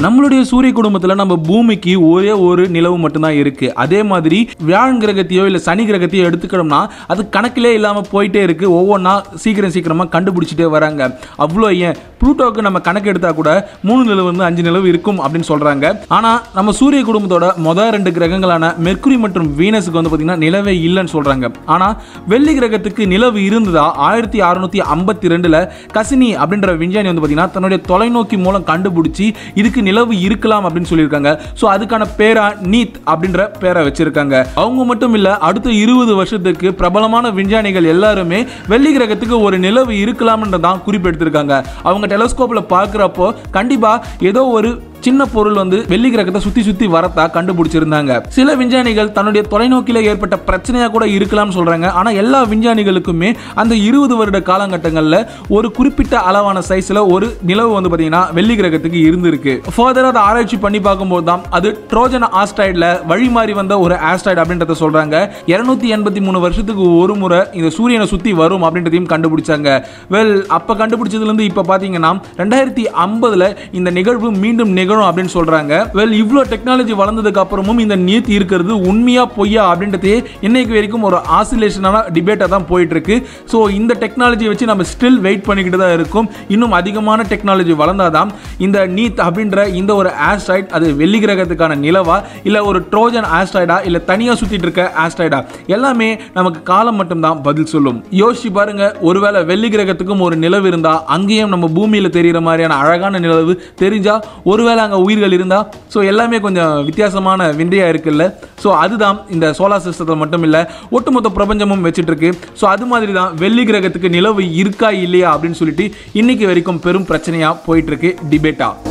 நம்மளுடைய சூரிய குடும்பத்தில் நம்ம பூமிக்கு ஒரே ஒரு நிலவு மட்டும்தான் இருக்கு அதே மாதிரி வியாழன் கிரகத்தையோ இல்லை சனி கிரகத்தையோ எடுத்துக்கிட்டோம்னா அது கணக்கிலே இல்லாமல் போயிட்டே இருக்கு ஒவ்வொன்றா சீக்கிரம் சீக்கிரமாக கண்டுபிடிச்சிட்டே வராங்க அவ்வளோ ஏன் ப்ளூட்டோவுக்கு நம்ம கணக்கு எடுத்தா கூட மூணு நிலவு வந்து அஞ்சு நிலவு இருக்கும் அப்படின்னு சொல்றாங்க ஆனால் நம்ம சூரிய குடும்பத்தோட மொதல் ரெண்டு கிரகங்களான மெர்க்குரி மற்றும் வீனஸுக்கு வந்து பார்த்தீங்கன்னா நிலவே இல்லைன்னு சொல்றாங்க ஆனால் வெள்ளி கிரகத்துக்கு நிலவு இருந்ததா ஆயிரத்தி அறுநூத்தி ஐம்பத்தி ரெண்டுல கசினி அப்படின்ற விஞ்ஞானி வந்து பார்த்தீங்கன்னா தன்னுடைய தொலைநோக்கி மூலம் கண்டுபிடிச்சி இதுக்கு நிலவு இருக்கலாம் அப்படின்னு சொல்லியிருக்காங்க ஸோ அதுக்கான பேரா நீத் அப்படின்ற பேரை வச்சிருக்காங்க அவங்க மட்டும் இல்ல அடுத்த இருபது வருஷத்துக்கு பிரபலமான விஞ்ஞானிகள் எல்லாருமே வெள்ளி கிரகத்துக்கு ஒரு நிலவு இருக்கலாம்ன்றதான் குறிப்பெடுத்திருக்காங்க அவங்க டெலஸ்கோப்ல பார்க்குறப்போ கண்டிப்பா ஏதோ ஒரு சின்ன பொருள் வந்து வெள்ளி கிரகத்தை சுத்தி சுத்தி வரத்தா கண்டுபிடிச்சிருந்தாங்க சில விஞ்ஞானிகள் தன்னுடைய தொலைநோக்கில ஏற்பட்ட பிரச்சனையா கூட இருக்கலாம்னு சொல்றாங்க ஆனா எல்லா விஞ்ஞானிகளுக்குமே அந்த இருபது வருட காலகட்டங்களில் ஒரு குறிப்பிட்ட அளவான சைஸ்ல ஒரு நிலவு வந்து பாத்தீங்கன்னா வெள்ளி கிரகத்துக்கு இருந்திருக்கு ஃபர்தரா அதை ஆராய்ச்சி பண்ணி பார்க்கும்போது தான் அது ட்ரோஜன் ஆஸ்ட்ராய்டில் வழி மாறி வந்த ஒரு ஆஸ்ட்ராய்டு அப்படின்றத சொல்றாங்க இருநூத்தி எண்பத்தி மூணு வருஷத்துக்கு ஒரு முறை இந்த சூரியனை சுத்தி வரும் அப்படின்றதையும் கண்டுபிடிச்சாங்க வெல் அப்ப கண்டுபிடிச்சதுல இருந்து இப்ப பாத்தீங்கன்னா ரெண்டாயிரத்தி ஐம்பதுல இந்த நிகழ்வு மீண்டும் நிகழும் அப்படின்னு சொல்றாங்க வெல் இவ்வளோ டெக்னாலஜி வளர்ந்ததுக்கு அப்புறமும் இந்த நீட் இருக்கிறது உண்மையா பொய்யா அப்படின்றதே இன்னைக்கு வரைக்கும் ஒரு ஆசிலேஷனான டிபேட்டாக தான் போயிட்டு இருக்கு ஸோ இந்த டெக்னாலஜி வச்சு நம்ம ஸ்டில் வெயிட் பண்ணிக்கிட்டு தான் இருக்கும் இன்னும் அதிகமான டெக்னாலஜி வளர்ந்தாதான் இந்த நீத் அப்படின்ற இந்த ஒரு ஆஸ்ட்ராய்ட் அது வெள்ளி கிரகத்துக்கான நிலவா இல்லை ஒரு ட்ரோஜன் ஆஸ்ட்ராய்டா இல்லை தனியாக சுற்றிட்டு இருக்க ஆஸ்ட்ராய்டா எல்லாமே நமக்கு காலம் மட்டும்தான் பதில் சொல்லும் யோசிச்சு பாருங்க ஒருவேளை வெள்ளி கிரகத்துக்கும் ஒரு நிலவு இருந்தா அங்கேயும் நம்ம பூமியில் தெரிகிற மாதிரியான அழகான நிலவு தெரிஞ்சா ஒருவேளை அங்கே உயிர்கள் இருந்தா ஸோ எல்லாமே கொஞ்சம் வித்தியாசமான விந்தையா இருக்குல்ல ஸோ அதுதான் இந்த சோலார் சிஸ்டத்தில் மட்டும் இல்லை ஒட்டுமொத்த பிரபஞ்சமும் வச்சுட்டு இருக்கு ஸோ அது மாதிரி தான் வெள்ளி கிரகத்துக்கு நிலவு இருக்கா இல்லையா அப்படின்னு சொல்லிட்டு இன்னைக்கு வரைக்கும் பெரும் பிரச்சனையா போயிட்டு இருக்கு டிபேட்டா